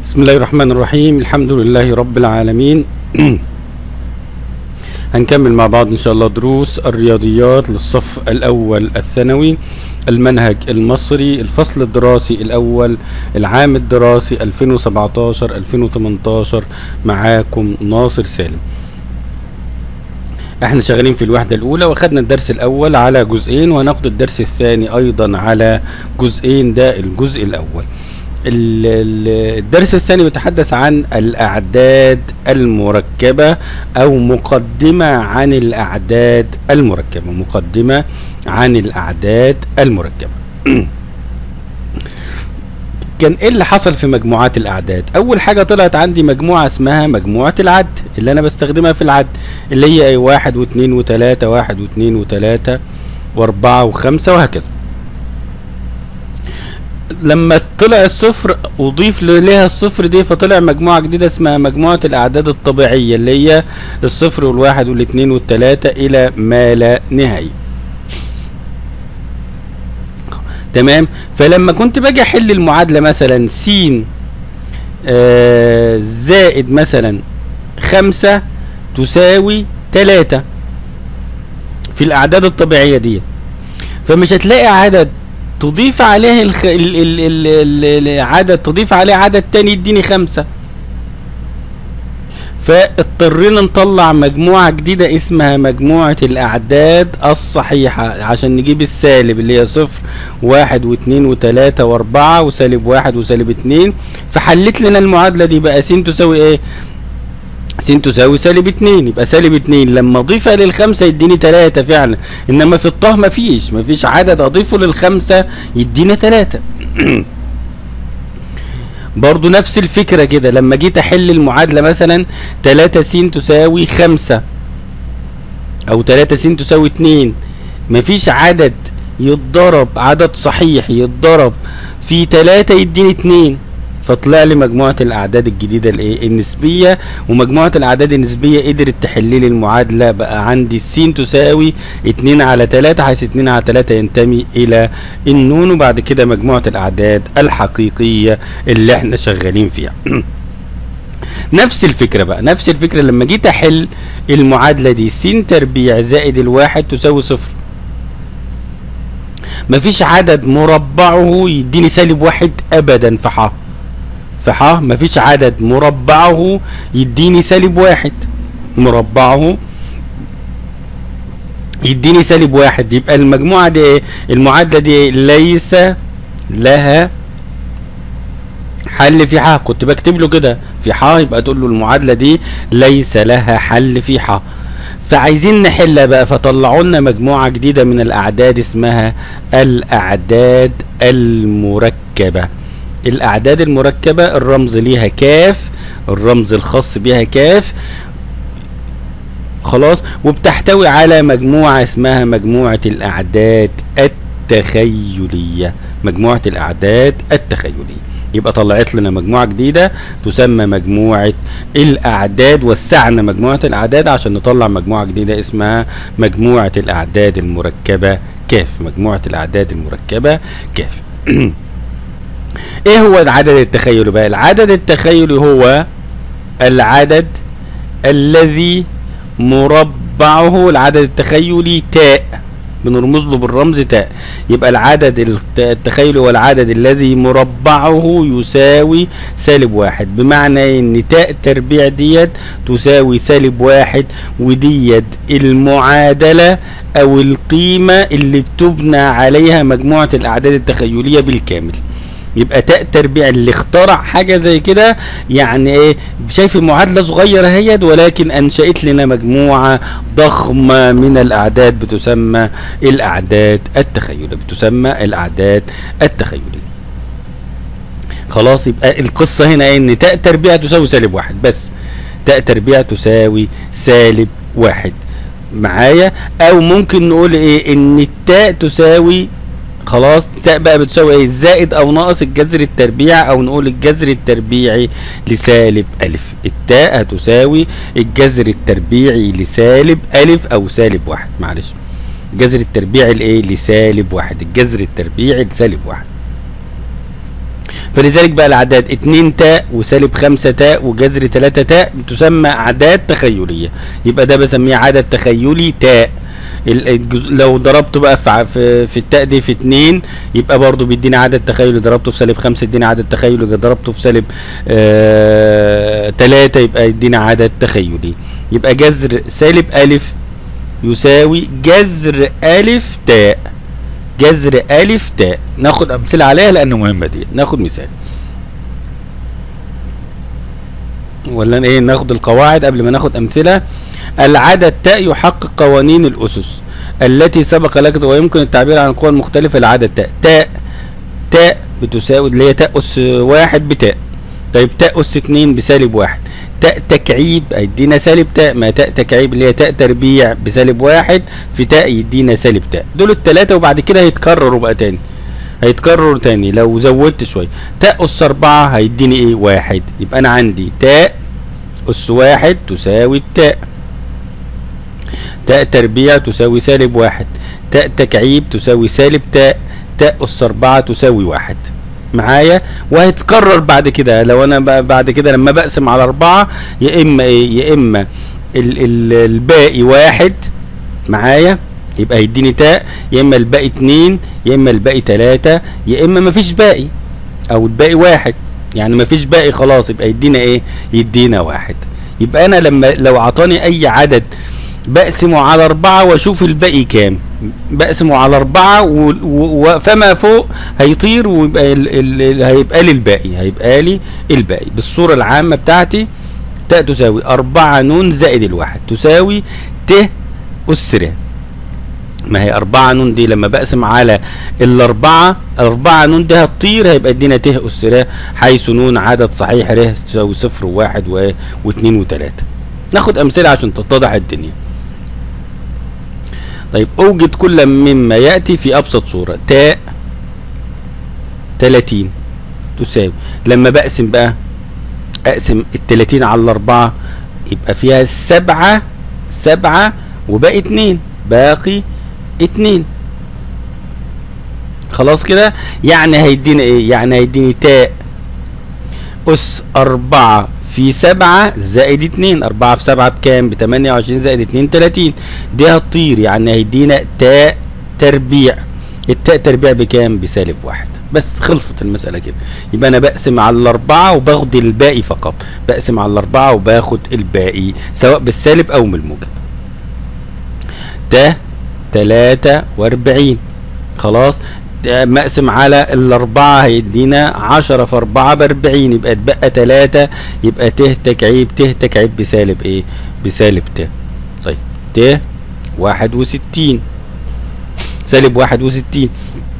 بسم الله الرحمن الرحيم الحمد لله رب العالمين هنكمل مع بعض ان شاء الله دروس الرياضيات للصف الاول الثانوي المنهج المصري الفصل الدراسي الاول العام الدراسي 2017 2018 معاكم ناصر سالم احنا شغالين في الوحدة الاولى واخدنا الدرس الاول على جزئين وهناخد الدرس الثاني ايضا على جزئين ده الجزء الاول ال- ال- الدرس الثاني بيتحدث عن الأعداد المركبة أو مقدمة عن الأعداد المركبة مقدمة عن الأعداد المركبة كان ايه اللي حصل في مجموعات الاعداد اول حاجه طلعت عندي مجموعه اسمها مجموعه العد اللي انا بستخدمها في العد اللي هي ايه واحد واثنين وثلاثة واحد واثنين وثلاثة واربعة وخمسة وهكذا لما طلع الصفر اضيف لها الصفر دي فطلع مجموعه جديده اسمها مجموعه الاعداد الطبيعيه اللي هي الصفر والواحد والاثنين والثلاثه الى ما لا نهايه تمام فلما كنت باجي احل المعادله مثلا س آه زائد مثلا خمسة تساوي تلاتة في الأعداد الطبيعية دي فمش هتلاقي عدد تضيف عليه الخ... ال... ال... ال... ال... العدد تضيف عليه عدد تاني يديني خمسة فاضطرينا نطلع مجموعة جديدة اسمها مجموعة الأعداد الصحيحة عشان نجيب السالب اللي هي صفر واحد واثنين وثلاثة وأربعة وسالب واحد وسالب اتنين فحلت لنا المعادلة دي بقى س تساوي ايه؟ س تساوي سالب اتنين يبقى سالب اتنين لما اضيفها للخمسة يديني تلاتة فعلا انما في الطه مفيش مفيش عدد اضيفه للخمسة يدينا تلاتة برضو نفس الفكرة كده لما جيت احل المعادلة مثلا تلاتة س تساوي خمسة او تلاتة س تساوي اتنين مفيش عدد يتضرب عدد صحيح يتضرب في تلاتة يديني اتنين فطلع لي مجموعة الأعداد الجديدة الإيه؟ النسبية ومجموعة الأعداد النسبية قدرت تحل لي المعادلة بقى عندي السين تساوي اتنين على تلاتة حيث اتنين على تلاتة ينتمي إلى النون وبعد كده مجموعة الأعداد الحقيقية اللي احنا شغالين فيها. نفس الفكرة بقى نفس الفكرة لما جيت أحل المعادلة دي س تربيع زائد الواحد تساوي صفر. مفيش عدد مربعه يديني سالب واحد أبدا في ح. في ح مفيش عدد مربعه يديني سالب واحد مربعه يديني سالب واحد يبقى المجموعة دي ايه المعادلة دي إيه؟ ليس لها حل في ح كنت بكتب له كده في ح يبقى تقول له المعادلة دي ليس لها حل في ح فعايزين نحلها بقى فطلعوا لنا مجموعة جديدة من الأعداد اسمها الأعداد المركبة الاعداد المركبه الرمز ليها كاف الرمز الخاص بيها كاف خلاص وبتحتوي على مجموعه اسمها مجموعه الاعداد التخيليه مجموعه الاعداد التخيليه يبقى طلعت لنا مجموعه جديده تسمى مجموعه الاعداد وسعنا مجموعه الاعداد عشان نطلع مجموعه جديده اسمها مجموعه الاعداد المركبه كاف مجموعه الاعداد المركبه كاف ايه هو العدد التخيلي بقى العدد التخيلي هو العدد الذي مربعه العدد التخيلي تاء بنرمز له بالرمز تاء يبقى العدد التخيلي هو العدد الذي مربعه يساوي سالب واحد بمعنى ان تاء تربيع ديت تساوي سالب واحد وديت المعادلة او القيمة اللي بتبنى عليها مجموعة الاعداد التخيلية بالكامل يبقى تاء تربيع اللي اخترع حاجه زي كده يعني ايه شايف المعادله صغيره اهيت ولكن انشات لنا مجموعه ضخمه من الاعداد بتسمى الاعداد التخيليه بتسمى الاعداد التخيليه خلاص يبقى القصه هنا ايه ان تاء تربيع تساوي سالب واحد بس تاء تربيع تساوي سالب واحد معايا او ممكن نقول ايه ان التاء تساوي خلاص تاء بقى بتساوي ايه زائد او ناقص الجذر التربيع او نقول الجذر التربيعي لسالب الف التاء هتساوي الجذر التربيعي لسالب الف او سالب واحد معلش الجذر التربيعي لايه لسالب واحد الجذر التربيعي لسالب واحد فلذلك بقى الاعداد 2 تاء وسالب 5 تاء وجذر 3 تاء بتسمى اعداد تخيليه يبقى ده بسميه عدد تخيلي تاء ال- الجز- لو ضربته بقى في ع- في, في التاء دي في 2 يبقى برضو بيديني عدد تخيلي ضربته في سالب 5 يديني عدد تخيلي ضربته في سالب 3 يبقى يديني عدد تخيلي يبقى جذر سالب الف يساوي جذر الف تاء جذر الف تاء ناخد امثله عليها لان مهمه دي ناخد مثال ولا ايه ناخد القواعد قبل ما ناخد امثله العدد تاء يحقق قوانين الاسس التي سبق لك ويمكن التعبير عن القوى المختلفه لعدد تاء تاء تاء بتساوي اللي هي تاء اس واحد بتاء طيب تاء اس اتنين بسالب واحد تاء تكعيب هيدينا سالب تاء ما تاء تكعيب اللي هي تاء تربيع بسالب واحد في تاء يدينا سالب تاء دول التلاتة وبعد كده هيتكرروا بقى تاني هيتكرروا تاني لو زودت شوية تاء أس أربعة هيديني إيه واحد يبقى أنا عندي تاء أس واحد تساوي التاء تاء تربيع تساوي سالب واحد تاء تكعيب تساوي سالب تاء تاء أس أربعة تساوي واحد معايا وهيتكرر بعد كده لو انا ب- بعد كده لما بقسم على اربعة يا اما ايه يا اما ال ال الباقي واحد معايا يبقى هيديني تاء يا اما الباقي اتنين يا اما الباقي تلاتة يا اما مفيش باقي او الباقي واحد يعني مفيش باقي خلاص يبقى يدينا ايه يدينا واحد يبقى انا لما لو عطاني اي عدد بقسمه على أربعة وأشوف الباقي كام بقسمه على أربعة و... و... و... فما فوق هيطير ويبقى ال... ال... ال... هيبقى لي الباقي هيبقى لي الباقي بالصورة العامة بتاعتي تاء تساوي أربعة نون زائد الواحد تساوي ت أس ر ما هي أربعة نون دي لما بقسم على الأربعة أربعة نون دي هتطير هيبقى ادينا ت أس ر حيث نون عدد صحيح ر تساوي صفر وواحد و... واثنين وتلاتة ناخد أمثلة عشان تتضح الدنيا طيب اوجد كل مما ياتي في ابسط صوره تاء 30 تساوي لما بقسم بقى اقسم ال 30 على الاربعه يبقى فيها سبعة سبعة وباقي اتنين باقي اتنين خلاص كده يعني هيدينا ايه يعني هيديني تاء اس اربعة في سبعة زائد اتنين أربعة في سبعة بكام؟ بتمانية وعشرين زائد اتنين تلاتين دي هتطير يعني هيدينا تاء تربيع التاء تربيع بكام؟ بسالب واحد بس خلصت المسألة كده يبقى أنا بقسم على الأربعة وباخد الباقي فقط بقسم على الأربعة وباخد الباقي سواء بالسالب أو بالموجب ده تلاتة وأربعين خلاص ده مقسم على الأربعة هيدينا عشرة في أربعة بأربعين يبقى اتبقى تلاتة يبقى ت تكعيب ت تكعيب بسالب إيه؟ بسالب ت طيب ت واحد وستين سالب واحد وستين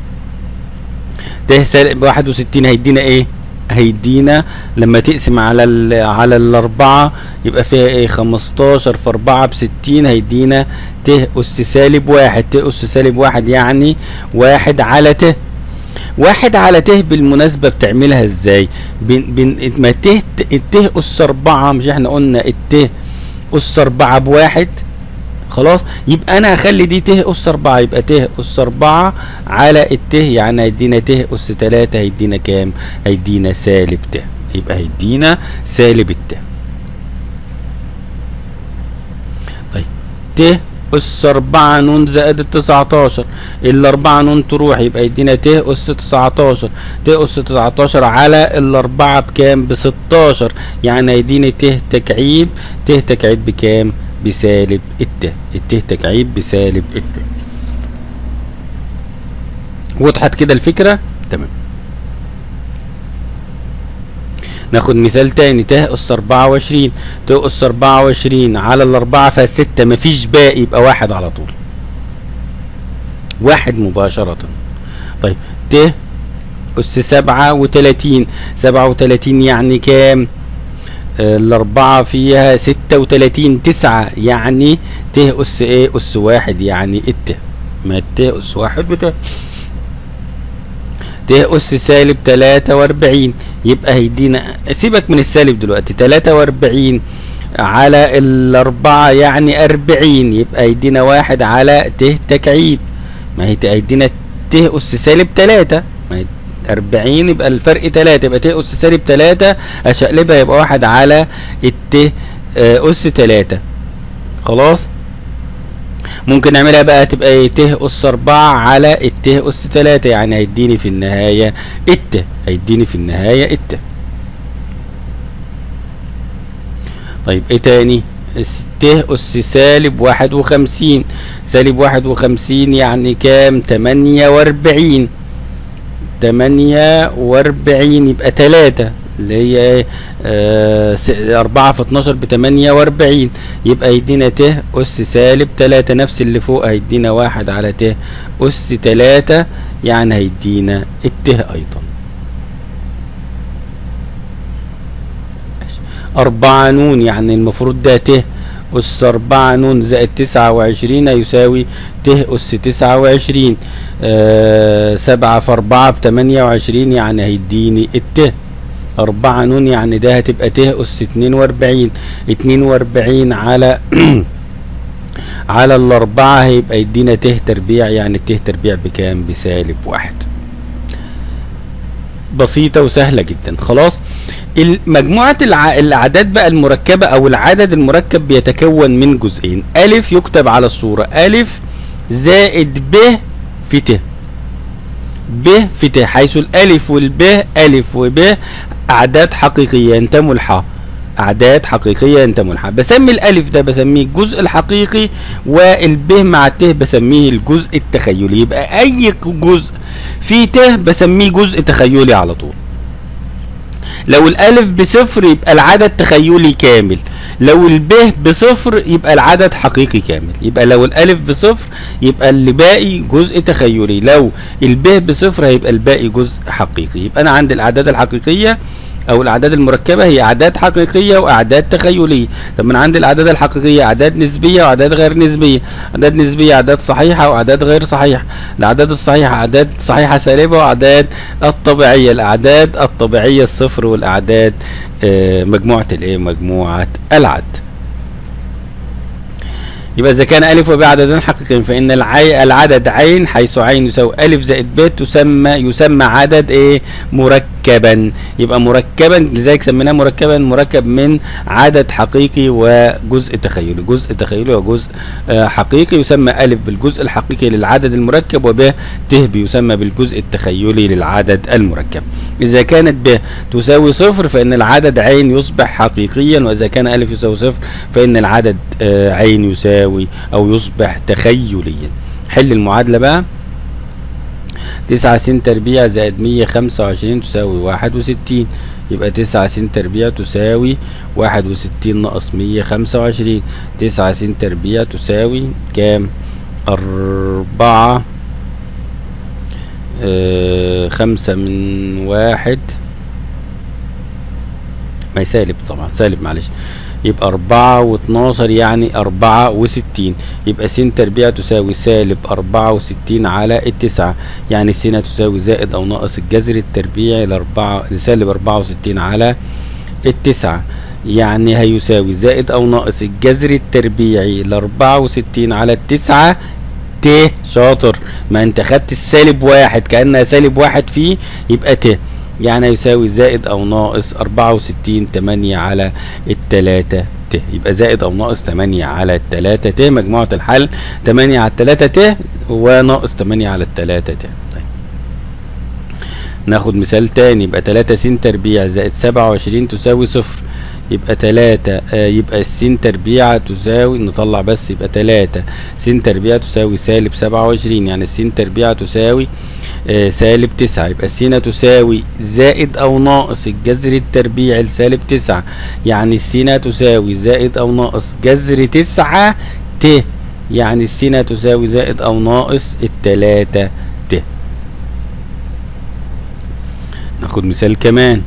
ت سالب واحد وستين هيدينا إيه؟ هيدينا لما تقسم على ال على الأربعة يبقى فيها إيه؟ خمستاشر في أربعة بستين هيدينا ت أس سالب واحد ت أس سالب واحد يعني واحد على ت واحد على ت بالمناسبة بتعملها ازاي بن بن ما ت الت أس أربعة مش احنا قلنا الت أس أربعة بواحد خلاص يبقى أنا هخلي دي ت أس أربعة يبقى ت أس أربعة على الت يعني هيدينا ت أس تلاتة هيدينا كام؟ هيدينا سالب ت يبقى هيدينا سالب الت طيب ت أس أربعة نون زائد التسعتاشر الأربعة نون تروح يبقى يدينا ت أس تسعتاشر ت أس تسعتاشر على الأربعة بكام؟ بستاشر يعني هيديني ت تكعيب ت تكعيب بكام؟ بسالب الت الت تكعيب بسالب الت وضحت كده الفكرة؟ تمام ناخد مثال تاني ت أس أربعة وعشرين ت أس أربعة وعشرين على الأربعة فستة مفيش باقي يبقى واحد على طول واحد مباشرة طيب ت أس سبعة وتلاتين سبعة وتلاتين يعني كام؟ آه، الأربعة فيها ستة وتلاتين تسعة يعني ت أس إيه؟ أس واحد يعني الت ما الت أس واحد بتا ت أس سالب تلاتة وأربعين يبقى هيدينا سيبك من السالب دلوقتي تلاتة وأربعين على الأربعة يعني أربعين يبقى يدينا واحد على ت تكعيب ما هي هيدينا ت أس سالب تلاتة ما هي 40 يبقى الفرق 3 يبقى ت اس سالب 3 اشقلبها يبقى واحد على الت آه، اس 3 خلاص ممكن نعملها بقى تبقى ايه ت اس 4 على الت اس 3 يعني هيديني في النهايه الت هيديني في النهايه الت طيب ايه تاني الس- ت اس سالب واحد وخمسين سالب واحد وخمسين يعني كام تمانية واربعين تمانية واربعين يبقى تلاتة اللي هي ايه آه س- اربعة في اتناشر بتمانية واربعين يبقى يدينا ت اس سالب تلاتة نفس اللي فوق هيدينا واحد على ت اس تلاتة يعني هيدينا الت ايضا أربعة نون يعني المفروض ده ت أس أربعة نون زائد تسعة وعشرين يساوي ت أس تسعة وعشرين آه سبعة في أربعة بتمانية وعشرين يعني هيديني الت أربعة نون يعني ده هتبقى ت أس اتنين وأربعين اتنين وأربعين على على الأربعة هيبقى يدينا ت تربيع يعني ت تربيع بكام بسالب واحد بسيطة وسهلة جدا خلاص ال- مجموعة الع... الأعداد بقى المركبة أو العدد المركب بيتكون من جزئين ألف يكتب على الصورة ألف زائد ب في ت ب في ت حيث الألف والب ألف وب أعداد حقيقية ينتموا الحاء أعداد حقيقية ينتموا الحاء بسمي الألف ده بسميه الجزء الحقيقي والب مع الت بسميه الجزء التخيلي يبقى أي جزء في ت بسميه جزء تخيلي على طول لو الالف بصفر يبقى العدد تخيلي كامل لو الب بصفر يبقى العدد حقيقي كامل يبقى لو الالف بصفر يبقى اللي باقي جزء تخيلي لو الب بصفر هيبقى الباقي جزء حقيقي يبقى انا عندي الاعداد الحقيقيه او الاعداد المركبه هي اعداد حقيقيه واعداد تخيليه طب من عند الاعداد الحقيقيه اعداد نسبيه واعداد غير نسبيه اعداد نسبيه اعداد صحيحه واعداد غير صحيحه الاعداد الصحيحه اعداد صحيحه سالبه واعداد الطبيعيه الاعداد الطبيعيه الصفر والاعداد آه، مجموعه الايه مجموعه العد يبقى إذا كان ألف وب عددان حقيقيين فإن العي العدد عين حيث عين يساوي ألف زائد ب تسمى يسمى عدد إيه مركبا يبقى مركبا لذلك سميناه مركبا مركب من عدد حقيقي وجزء تخيلي جزء تخيلي وجزء آه، حقيقي يسمى ألف بالجزء الحقيقي للعدد المركب وب ت بيسمى بالجزء التخيلي للعدد المركب إذا كانت ب تساوي صفر فإن العدد عين يصبح حقيقيا وإذا كان ألف يساوي صفر فإن العدد آه، عين يساوي أو يصبح تخيليا حل المعادلة بقى تسعة س تربيع زائد مية خمسة وعشرين تساوي واحد وستين يبقى تسعة س تربيع تساوي واحد وستين ناقص مية خمسة وعشرين تسعة س تربيع تساوي كام أربعة آه خمسة من واحد ما هي سالب طبعا سالب معلش يبقى أربعة واتناشر يعني أربعة وستين يبقى س تربيع تساوي سالب أربعة وستين على التسعة يعني س تساوي زائد أو ناقص الجذر التربيعي لأربعة لسالب أربعة وستين على التسعة يعني هيساوي زائد أو ناقص الجذر التربيعي لأربعة وستين على التسعة ت شاطر ما انت خدت السالب واحد كأنها سالب واحد فيه يبقى ت يعني يساوي زائد او ناقص اربعة وستين تمانية على التلاتة ت يبقى زائد او ناقص تمانية على التلاتة ت مجموعة الحل تمانية على التلاتة ت وناقص تمانية على التلاتة ت طيب ناخد مثال تاني يبقى تلاتة س تربيع زائد سبعة وعشرين تساوي صفر يبقى تلاتة آه يبقى السين تربيع تساوي نطلع بس يبقى تلاتة س تربيع تساوي سالب سبعة وعشرين يعني السين تربيع تساوي آه سالب تسعة يبقى السين تساوي زائد أو ناقص الجذر التربيعي لسالب تسعة يعني السين تساوي زائد أو ناقص جذر تسعة ت يعني السين تساوي زائد أو ناقص التلاتة ت ناخد مثال كمان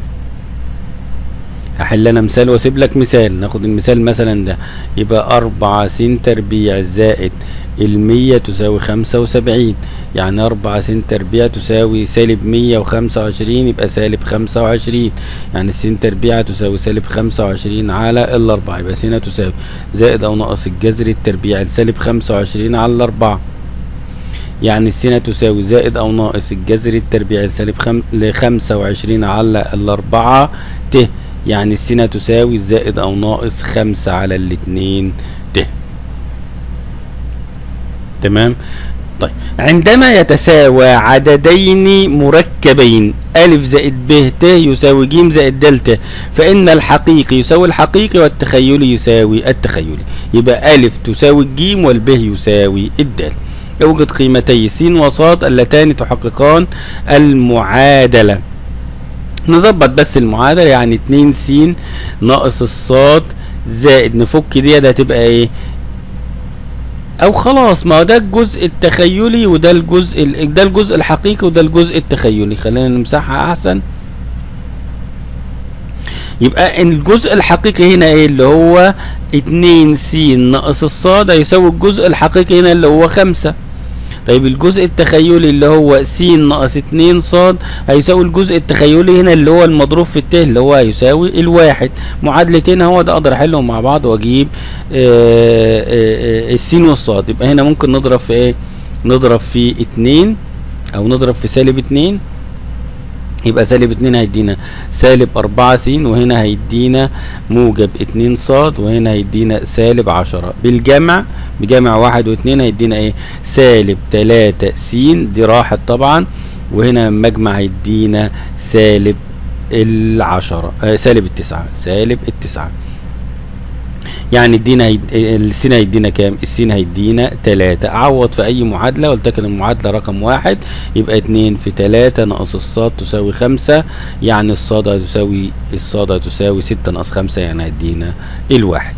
احل انا مثال واسيب لك مثال ناخد المثال مثلا ده يبقى أربعة س تربيع زائد المية تساوي خمسة وسبعين يعني أربعة س تربيع تساوي سالب مية وخمسة وعشرين يبقى سالب خمسة وعشرين يعني الس تربيع تساوي سالب خمسة وعشرين على الأربعة يبقى س تساوي زائد أو ناقص الجذر التربيعي لسالب خمسة وعشرين على الأربعة يعني السين تساوي زائد او ناقص الجذر التربيعي لسالب خم... لخمسة وعشرين على الاربعة ت يعني السين تساوي زائد او ناقص خمسة على الاتنين ت تمام طيب عندما يتساوى عددين مركبين ألف زائد ب ت يساوي ج زائد دلتا فإن الحقيقي يساوي الحقيقي والتخيلي يساوي التخيلي يبقى ألف تساوي الجيم والب يساوي الدال يوجد قيمتي س وصاد اللتان تحققان المعادلة نظبط بس المعادلة يعني 2 س ناقص الصاد زائد نفك دي ده هتبقى ايه او خلاص ما هو ده الجزء التخيلي وده الجزء ال- ده الجزء الحقيقي وده الجزء التخيلي خلينا نمسحها احسن يبقى الجزء الحقيقي هنا ايه اللي هو اتنين س ناقص الصاد هيساوي الجزء الحقيقي هنا اللي هو خمسة طيب الجزء التخيلي اللي هو س ناقص اتنين صاد هيساوي الجزء التخيلي هنا اللي هو المضروب في الت اللي هو هيساوي الواحد معادلتين هو ده اقدر احلهم مع بعض واجيب آه، آه، آه، السين والصاد يبقى هنا ممكن نضرب في ايه نضرب في اتنين او نضرب في سالب اتنين يبقى سالب اتنين هيدينا سالب أربعة س وهنا هيدينا موجب اتنين صاد وهنا هيدينا سالب عشرة بالجمع بجمع واحد واتنين هيدينا ايه سالب تلاتة س دي راحت طبعا وهنا مجمع هيدينا سالب العشرة آه سالب التسعة سالب التسعة يعني ادينا هيد... السين هيدينا كام السين هيدينا تلاتة اعوض في اي معادلة ولتكن المعادلة رقم واحد يبقى اتنين في تلاتة ناقص الصاد تساوي خمسة يعني الصاد هتساوي الصاد هتساوي ستة ناقص خمسة يعني هيدينا الواحد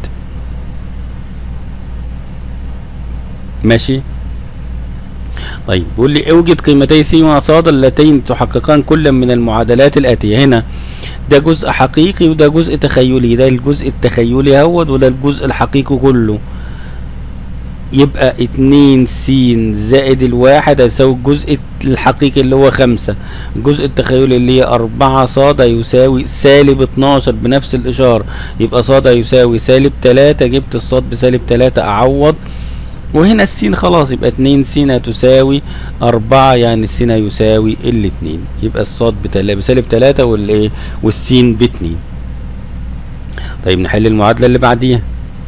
ماشي طيب بيقول لي اوجد قيمتي س وصاد اللتين تحققان كل من المعادلات الاتيه هنا ده جزء حقيقي وده جزء تخيلي ده الجزء التخيلي اهوت وده الجزء الحقيقي كله يبقى اتنين س زائد الواحد هيساوي الجزء الحقيقي اللي هو خمسة الجزء التخيلي اللي هي أربعة صاد هيساوي سالب اتناشر بنفس الإشارة يبقى صاد هيساوي سالب تلاتة جبت الصاد بسالب تلاتة أعوض وهنا السين خلاص يبقى اتنين س هتساوي أربعة يعني السين هيساوي الاتنين يبقى الصاد بتلا بسالب تلاتة والايه والسين باتنين طيب نحل المعادلة اللي بعديها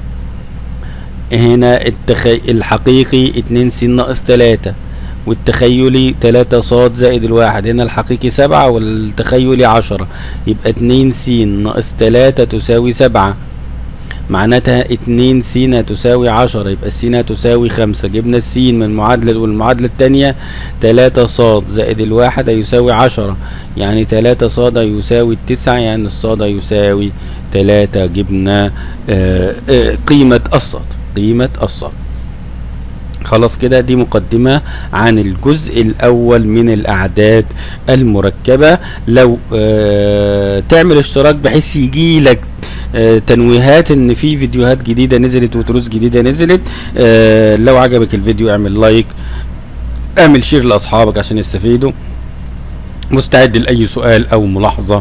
هنا التخي... الحقيقي اتنين س ناقص تلاتة والتخيلي تلاتة صاد زائد الواحد هنا الحقيقي سبعة والتخيلي عشرة يبقى اتنين س ناقص تلاتة تساوي سبعة معناتها اتنين س تساوي عشرة يبقى الس تساوي خمسة جبنا السين من المعادلة والمعادلة التانية تلاتة صاد زائد الواحد هيساوي عشرة يعني تلاتة صاد يساوي التسعة يعني الصاد يساوي تلاتة جبنا آه آه قيمة الصاد قيمة الصاد خلاص كده دي مقدمة عن الجزء الأول من الأعداد المركبة لو آه تعمل اشتراك بحيث يجي لك آه تنويهات ان في فيديوهات جديدة نزلت ودروس جديدة نزلت آه لو عجبك الفيديو اعمل لايك اعمل شير لاصحابك عشان يستفيدوا مستعد لاي سؤال او ملاحظه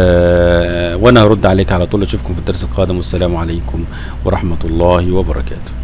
آه وانا هرد عليك على طول اشوفكم في الدرس القادم والسلام عليكم ورحمه الله وبركاته